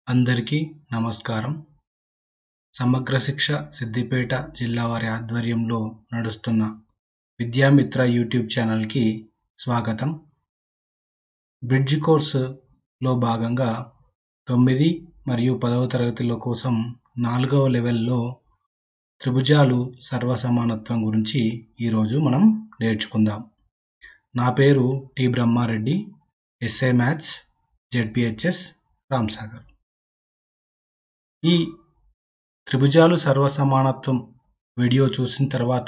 అందరికీ నమస్కారం సమగ్ర శిక్ష సిద్దిపేట జిల్లా వారి ఆధ్వర్యంలో నడుస్తున్న విద్యామిత్ర యూట్యూబ్ ఛానల్కి స్వాగతం బ్రిడ్జ్ కోర్సులో భాగంగా తొమ్మిది మరియు పదవ తరగతిల కోసం నాలుగవ లెవెల్లో త్రిభుజాలు సర్వసమానత్వం గురించి ఈరోజు మనం నేర్చుకుందాం నా పేరు T Brahmareddy SA maths ZPHS Ramsagar ఈ త్రిభుజాలు సర్వసమానత్వం వీడియో చూసిన తర్వాత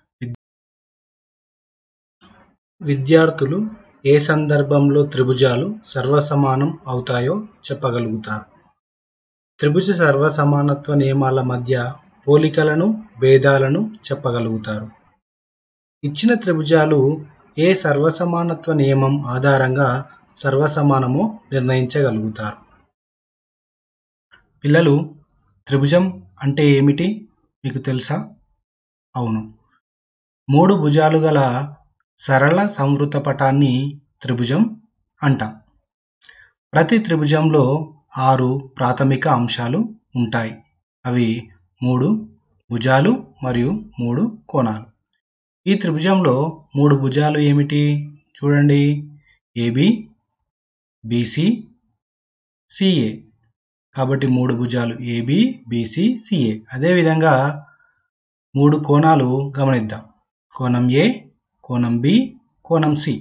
విద్యార్థులు ఏ సందర్భంలో త్రిభుజాలు సర్వసమానం అవుతాయో చెప్పగలుగుతారు త్రిభుజ సర్వసమానత్వ నియమాల మధ్య పోలికలను భేదాలను చెప్పగలుగుతారు ఇచ్చిన త్రిభుజాలు ఏ సర్వసమానత్వ నియమం ఆధారంగా సర్వసమానమో నిర్ణయించగలుగుతారు పిల్లలు త్రిభుజం అంటే ఏమిటి మీకు తెలుసా అవును మూడు భుజాలు గల సరళ సంవృత పటాన్ని త్రిభుజం అంటాం ప్రతి త్రిభుజంలో ఆరు ప్రాథమిక అంశాలు ఉంటాయి అవి మూడు భుజాలు మరియు మూడు కోణాలు ఈ త్రిభుజంలో మూడు భుజాలు ఏమిటి చూడండి ఏబి బీసీ సిఏ కాబట్టి మూడు భుజాలు ఏబి బీసీ సిఏ అదేవిధంగా మూడు కోణాలు గమనిద్దాం కోణం ఏ కోణం బి కోణం సి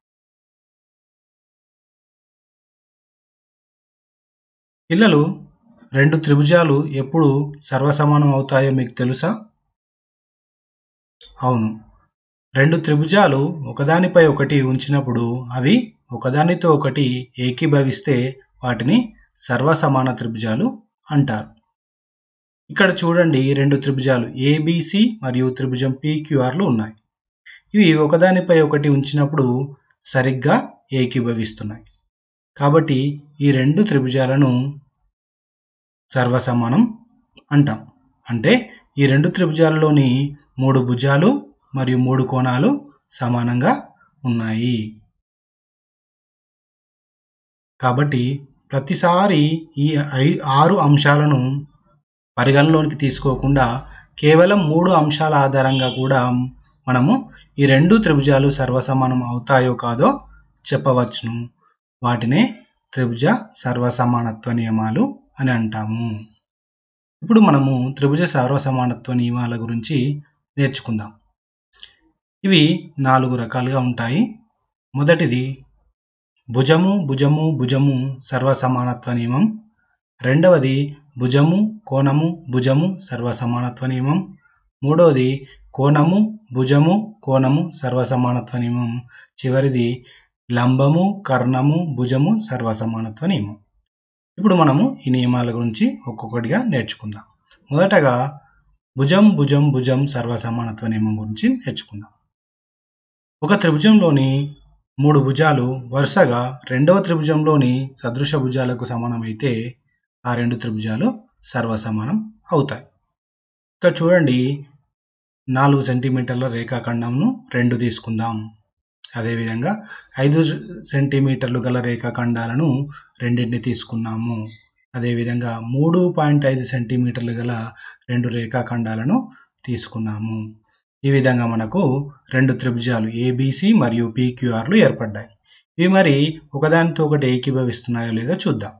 పిల్లలు రెండు త్రిభుజాలు ఎప్పుడు సర్వసమానం అవుతాయో మీకు తెలుసా అవును రెండు త్రిభుజాలు ఒకదానిపై ఒకటి ఉంచినప్పుడు అవి ఒకదానితో ఒకటి ఏకీభవిస్తే వాటిని సర్వసమాన త్రిభుజాలు అంటారు ఇక్కడ చూడండి రెండు త్రిభుజాలు ఏబిసి మరియు త్రిభుజం పిక్యూఆర్లు ఉన్నాయి ఇవి ఒకదానిపై ఒకటి ఉంచినప్పుడు సరిగ్గా ఏకీభవిస్తున్నాయి కాబట్టి ఈ రెండు త్రిభుజాలను సర్వసమానం అంటాం అంటే ఈ రెండు త్రిభుజాలలోని మూడు భుజాలు మరియు మూడు కోణాలు సమానంగా ఉన్నాయి కాబట్టి ప్రతిసారి ఈ ఐ ఆరు అంశాలను పరిగణలోనికి తీసుకోకుండా కేవలం మూడు అంశాల ఆధారంగా కూడా మనము ఈ రెండు త్రిభుజాలు సర్వసమానం అవుతాయో కాదో చెప్పవచ్చును వాటినే త్రిభుజ సర్వసమానత్వ నియమాలు అని అంటాము ఇప్పుడు మనము త్రిభుజ సర్వసమానత్వ నియమాల గురించి నేర్చుకుందాం ఇవి నాలుగు రకాలుగా ఉంటాయి మొదటిది భుజము భుజము భుజము సర్వసమానత్వ నియమం రెండవది భుజము కోణము భుజము సర్వసమానత్వ నియమం మూడవది కోణము భుజము కోణము సర్వసమానత్వ నియమం చివరిది లంబము కర్ణము భుజము సర్వసమానత్వ నియమం ఇప్పుడు మనము ఈ నియమాల గురించి ఒక్కొక్కటిగా నేర్చుకుందాం మొదటగా భుజం భుజం భుజం సర్వసమానత్వ నియమం గురించి నేర్చుకుందాం ఒక త్రిభుజంలోని మూడు భుజాలు వరుసగా రెండవ త్రిభుజంలోని సదృశ భుజాలకు సమానమైతే ఆ రెండు త్రిభుజాలు సర్వసమానం అవుతాయి ఇక్కడ చూడండి నాలుగు సెంటీమీటర్ల రేఖాఖండంను రెండు తీసుకుందాం అదేవిధంగా ఐదు సెంటీమీటర్లు గల రేఖాఖండాలను రెండింటిని తీసుకున్నాము అదేవిధంగా మూడు పాయింట్ ఐదు సెంటీమీటర్లు గల రెండు రేఖాఖండాలను తీసుకున్నాము ఈ విధంగా మనకు రెండు త్రిభుజాలు ఏబిసి మరియు పిక్యూఆర్లు ఏర్పడ్డాయి ఇవి మరి ఒకదానితో ఒకటి ఏకీభవిస్తున్నాయో లేదో చూద్దాం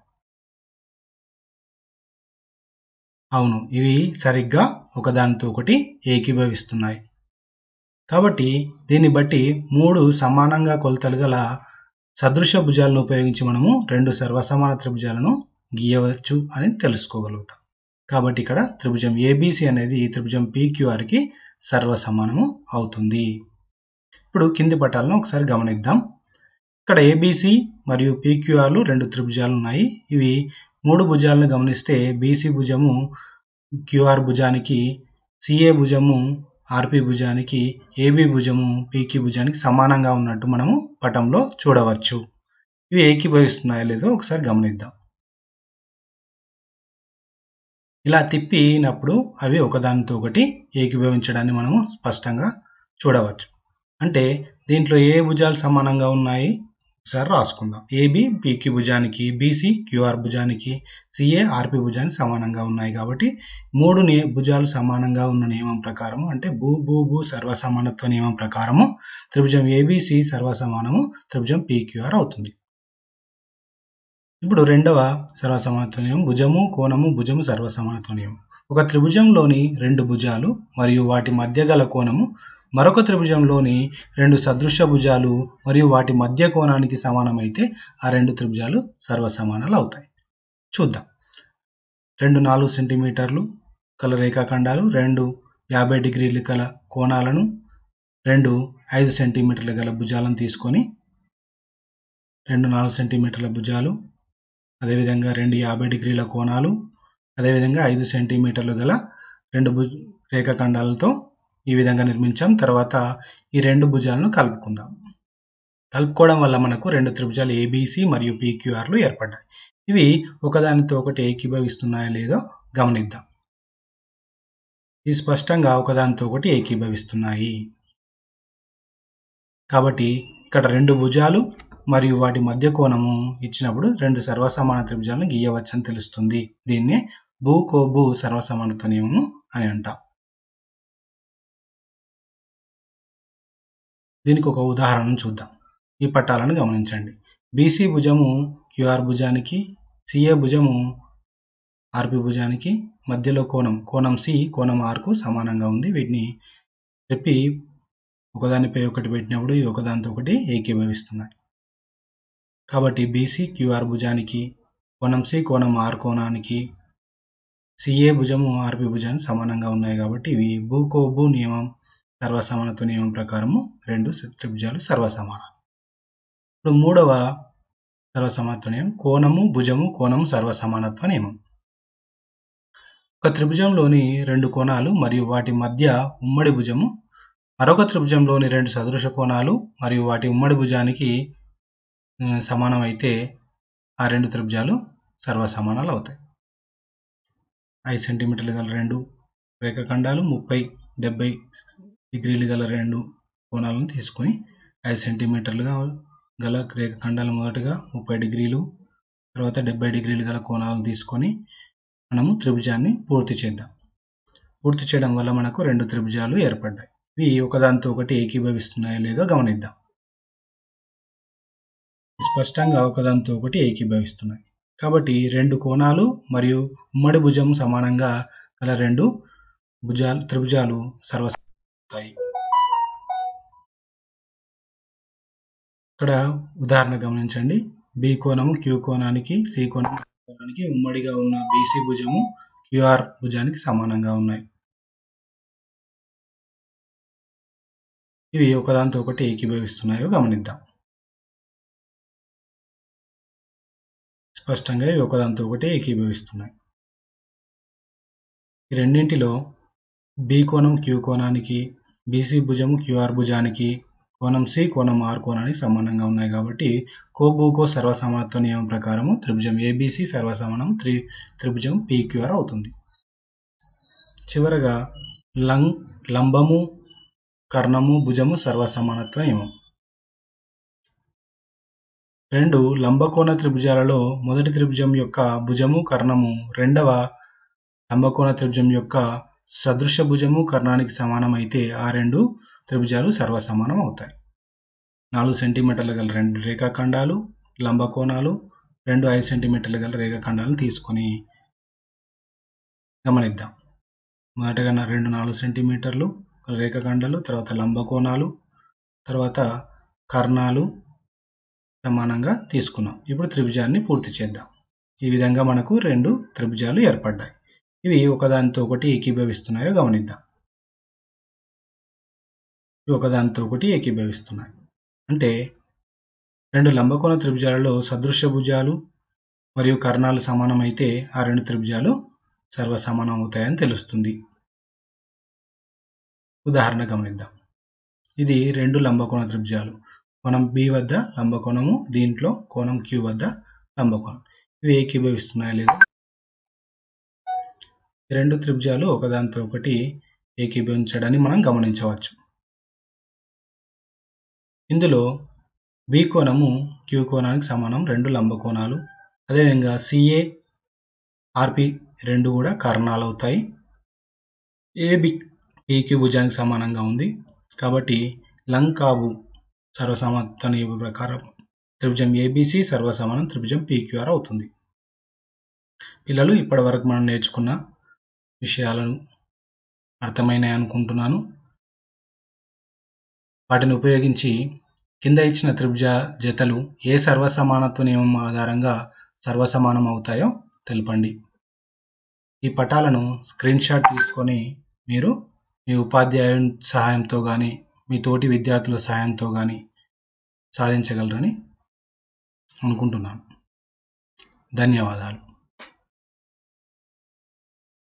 అవును ఇవి సరిగ్గా ఒకదానితో ఒకటి ఏకీభవిస్తున్నాయి కాబట్టి దీన్ని బట్టి మూడు సమానంగా కొలతలు గల సదృశ భుజాలను ఉపయోగించి మనము రెండు సర్వసమాన త్రిభుజాలను గీయవచ్చు అని తెలుసుకోగలుగుతాం కాబట్టి ఇక్కడ త్రిభుజం ఏబిసి అనేది త్రిభుజం పిక్యూఆర్కి సర్వసమానము అవుతుంది ఇప్పుడు కింది పటాలను ఒకసారి గమనిద్దాం ఇక్కడ ఏబిసి మరియు పిక్యూఆర్లు రెండు త్రిభుజాలు ఉన్నాయి ఇవి మూడు భుజాలను గమనిస్తే బీసీ భుజము క్యూఆర్ భుజానికి సిఏ భుజము ఆర్పి భుజానికి ఏబి భుజము పీక్యూ భుజానికి సమానంగా ఉన్నట్టు మనము పటంలో చూడవచ్చు ఇవి ఏకీభవిస్తున్నాయో లేదో ఒకసారి గమనిద్దాం ఇలా తిప్పినప్పుడు అవి ఒకదానితో ఒకటి ఏకీభవించడాన్ని మనము స్పష్టంగా చూడవచ్చు అంటే దీంట్లో ఏ భుజాలు సమానంగా ఉన్నాయి ఒకసారి రాసుకుందాం ఏబి పిక్యూ భుజానికి బీసీ క్యూఆర్ భుజానికి సిఏ ఆర్పి భుజానికి సమానంగా ఉన్నాయి కాబట్టి మూడు నే భుజాలు సమానంగా ఉన్న నియమం ప్రకారము అంటే భూ భూ భూ సర్వసమానత్వ నియమం ప్రకారము త్రిభుజం ఏబిసి సర్వసమానము త్రిభుజం పిక్యూఆర్ అవుతుంది ఇప్పుడు రెండవ సర్వసమానత్వ నియమం భుజము కోణము భుజము సర్వసమానత్వ నియమం ఒక త్రిభుజంలోని రెండు భుజాలు మరియు వాటి మధ్య గల కోణము మరొక త్రిభుజంలోని రెండు సదృశ్య భుజాలు మరియు వాటి మధ్య కోణానికి సమానమైతే ఆ రెండు త్రిభుజాలు సర్వసమానాలు అవుతాయి చూద్దాం రెండు నాలుగు సెంటీమీటర్లు కల రేఖాఖండాలు రెండు యాభై డిగ్రీలు గల కోణాలను రెండు ఐదు సెంటీమీటర్ల గల భుజాలను తీసుకొని రెండు నాలుగు సెంటీమీటర్ల భుజాలు అదేవిధంగా రెండు యాభై డిగ్రీల కోణాలు అదేవిధంగా ఐదు సెంటీమీటర్లు గల రెండు భుజ రేఖాఖండాలతో ఈ విధంగా నిర్మించాం తర్వాత ఈ రెండు భుజాలను కలుపుకుందాం కలుపుకోవడం వల్ల మనకు రెండు త్రిభుజాలు ఏబిసి మరియు పిక్యూఆర్లు ఏర్పడ్డాయి ఇవి ఒకదానితో ఒకటి ఏకీభవిస్తున్నాయో లేదో గమనిద్దాం ఇవి స్పష్టంగా ఒకదానితో ఒకటి ఏకీభవిస్తున్నాయి కాబట్టి ఇక్కడ రెండు భుజాలు మరియు వాటి మధ్య కోణము ఇచ్చినప్పుడు రెండు సర్వసమాన త్రిభుజాలను గీయవచ్చని తెలుస్తుంది దీన్నే భూ కో భూ సర్వసమానత్వ నియమము అని అంటాం దీనికి ఒక ఉదాహరణను చూద్దాం ఈ పట్టాలను గమనించండి బీసీ భుజము క్యూఆర్ భుజానికి సిఏ భుజము ఆర్పి భుజానికి మధ్యలో కోణం కోణం సి కోణం ఆర్కు సమానంగా ఉంది వీటిని చెప్పి ఒకదానిపై ఒకటి పెట్టినప్పుడు ఈ ఒకదానితో ఒకటి ఏకీభవిస్తున్నాయి కాబట్టి బీసీ క్యూఆర్ భుజానికి కోణం సి కోణం ఆర్ కోణానికి సిఏ భుజము ఆర్పి భుజానికి సమానంగా ఉన్నాయి కాబట్టి ఇవి భూ కో భూ నియమం సర్వసమానత్వ నియమం ప్రకారము రెండు త్రిభుజాలు సర్వసమానం ఇప్పుడు మూడవ సర్వసమానత్వ నియమం కోణము భుజము కోణము సర్వసమానత్వ నియమం ఒక త్రిభుజంలోని రెండు కోణాలు మరియు వాటి మధ్య ఉమ్మడి భుజము మరొక త్రిభుజంలోని రెండు సదృశ కోణాలు మరియు వాటి ఉమ్మడి భుజానికి సమానమైతే ఆ రెండు త్రిభుజాలు సర్వసమానాలు అవుతాయి ఐదు సెంటీమీటర్లు గల రెండు రేఖాఖండాలు ముప్పై డెబ్బై డిగ్రీలు గల రెండు కోణాలను తీసుకొని ఐదు సెంటీమీటర్లుగా గల రేఖాఖండాలు మొదటగా ముప్పై డిగ్రీలు తర్వాత డెబ్బై డిగ్రీలు గల కోణాలను తీసుకొని మనము త్రిభుజాన్ని పూర్తి చేద్దాం పూర్తి చేయడం వల్ల మనకు రెండు త్రిభుజాలు ఏర్పడ్డాయి ఇవి ఒకదానితో ఒకటి ఏకీభవిస్తున్నాయో లేదో గమనిద్దాం స్పష్టంగా ఒకదానితో ఒకటి ఏకీభవిస్తున్నాయి కాబట్టి రెండు కోణాలు మరియు ఉమ్మడి భుజం సమానంగా గల రెండు భుజాలు త్రిభుజాలు సర్వసాయి ఇక్కడ ఉదాహరణ గమనించండి బి కోణము క్యూ కోణానికి సి కోణం కోణానికి ఉమ్మడిగా ఉన్న బీసీ భుజము క్యూఆర్ భుజానికి సమానంగా ఉన్నాయి ఇవి ఒకదానితో ఒకటి ఏకీభవిస్తున్నాయో గమనిద్దాం స్పష్టంగా ఇవి ఒకదానితో ఒకటి ఏకీభవిస్తున్నాయి ఈ రెండింటిలో బి కోణం క్యూ కోణానికి బీసీ భుజము క్యూఆర్ భుజానికి కోణం సి కోణం ఆర్ కోణానికి సమానంగా ఉన్నాయి కాబట్టి కోబూకో సర్వసమానత్వ నియమం ప్రకారము త్రిభుజం ఏబిసి సర్వసమానం త్రి త్రిభుజం పిక్యూఆర్ అవుతుంది చివరగా లంగ్ లంబము కర్ణము భుజము సర్వసమానత్వ నియమం రెండు లంబకోణ త్రిభుజాలలో మొదటి త్రిభుజం యొక్క భుజము కర్ణము రెండవ లంబకోణ త్రిభుజం యొక్క సదృశ భుజము కర్ణానికి సమానమైతే ఆ రెండు త్రిభుజాలు సర్వసమానం అవుతాయి నాలుగు సెంటీమీటర్ల గల రెండు రేఖాఖండాలు లంబకోణాలు రెండు ఐదు సెంటీమీటర్ల గల రేఖాఖండాలను తీసుకొని గమనిద్దాం మొదటగా రెండు నాలుగు సెంటీమీటర్లు రేఖాఖండాలు తర్వాత లంబకోణాలు తర్వాత కర్ణాలు సమానంగా తీసుకున్నాం ఇప్పుడు త్రిభుజాన్ని పూర్తి చేద్దాం ఈ విధంగా మనకు రెండు త్రిభుజాలు ఏర్పడ్డాయి ఇవి ఒకదానితో ఒకటి ఏకీభవిస్తున్నాయో గమనిద్దాం ఇవి ఒకదానితో ఒకటి ఏకీభవిస్తున్నాయి అంటే రెండు లంబకోణ త్రిభుజాలలో సదృశ్య భుజాలు మరియు కర్ణాలు సమానమైతే ఆ రెండు త్రిభుజాలు సర్వసమానం అవుతాయని తెలుస్తుంది ఉదాహరణ గమనిద్దాం ఇది రెండు లంబకోణ త్రిభుజాలు కోణం బి వద్ద లంబకోణము దీంట్లో కోణం క్యూ వద్ద లంబకోణం ఇవి ఏకీభవిస్తున్నాయా లేదా రెండు త్రిభుజాలు ఒకదానితో ఒకటి ఏకీభవించడాన్ని మనం గమనించవచ్చు ఇందులో బి కోణము క్యూ కోణానికి సమానం రెండు లంబ కోణాలు అదేవిధంగా సిఏ ఆర్పి రెండు కూడా కర్ణాలు అవుతాయి ఏబి పీక్యూ భుజానికి సమానంగా ఉంది కాబట్టి లంకాబు సర్వసమానత నియమ ప్రకారం త్రిభుజం ఏబిసి సర్వసమానం త్రిభుజం పీక్యూఆర్ అవుతుంది పిల్లలు ఇప్పటి వరకు మనం నేర్చుకున్న విషయాలను అర్థమైనాయి అనుకుంటున్నాను వాటిని ఉపయోగించి కింద ఇచ్చిన త్రిభుజ జతలు ఏ సర్వసమానత్వ నియమం ఆధారంగా సర్వసమానం అవుతాయో తెలపండి ఈ పటాలను స్క్రీన్ షాట్ తీసుకొని మీరు మీ ఉపాధ్యాయుని సహాయంతో కానీ మీ తోటి విద్యార్థుల సహాయంతో కానీ సాధించగలరని అనుకుంటున్నాను ధన్యవాదాలు